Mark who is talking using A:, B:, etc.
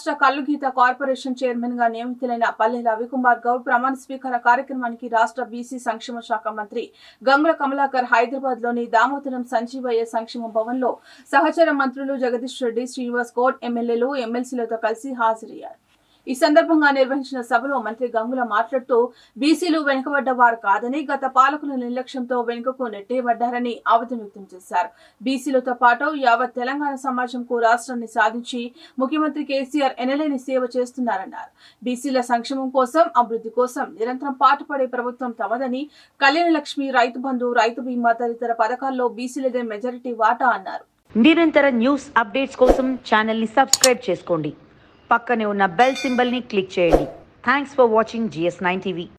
A: రాష్ట్ర కల్లుగీత corporation chairman గా నియమితులైన పల్లె రవికుమార్ గౌడ్ ప్రమాణ స్వీకార కార్యక్రమానికి రాష్ట్ర బీసీ సంక్షేమ శాఖ మంత్రి గంగుల కమలాకర్ హైదరాబాద్ లోని దామోదరం సంజీవయ్య సంక్షేమ భవన్ లో సహచర మంత్రులు జగదీష్ రెడ్డి శ్రీనివాస్ గౌడ్ ఎమ్మెల్యేలు ఎమ్మెల్సీలతో కలిసి హాజరయ్యారు ఈ సందర్భంగా నిర్వహించిన సభలో మంత్రి గంగుల మాట్లాడుతూ బీసీలు వెనుకబడ్డ వారు కాదని గత పాలకుల నిర్లక్ష్యంతో వెనుకకు నెట్టేయబడ్డారని ఆవేదన వ్యక్తం చేశారు బీసీలతో పాటు యావత్ తెలంగాణ సమాజంకు రాష్ట్రాన్ని సాధించి ముఖ్యమంత్రి కేసీఆర్ ఎనలేని సేవ చేస్తున్నారన్నారు బీసీల సంక్షేమం కోసం అభివృద్ధి కోసం నిరంతరం పాటుపడే ప్రభుత్వం తమదని కళ్యాణ లక్ష్మి రైతు బంధు రైతు బీమా తదితర పథకాల్లో బీసీలదే మెజారిటీ వాటా అన్నారు
B: నిరంతర న్యూస్ అప్డేట్స్ కోసం ఛానల్ని సబ్స్క్రైబ్ చేసుకోండి పక్కనే ఉన్న బెల్ సింబల్ని క్లిక్ చేయండి thanks for watching GS nine TV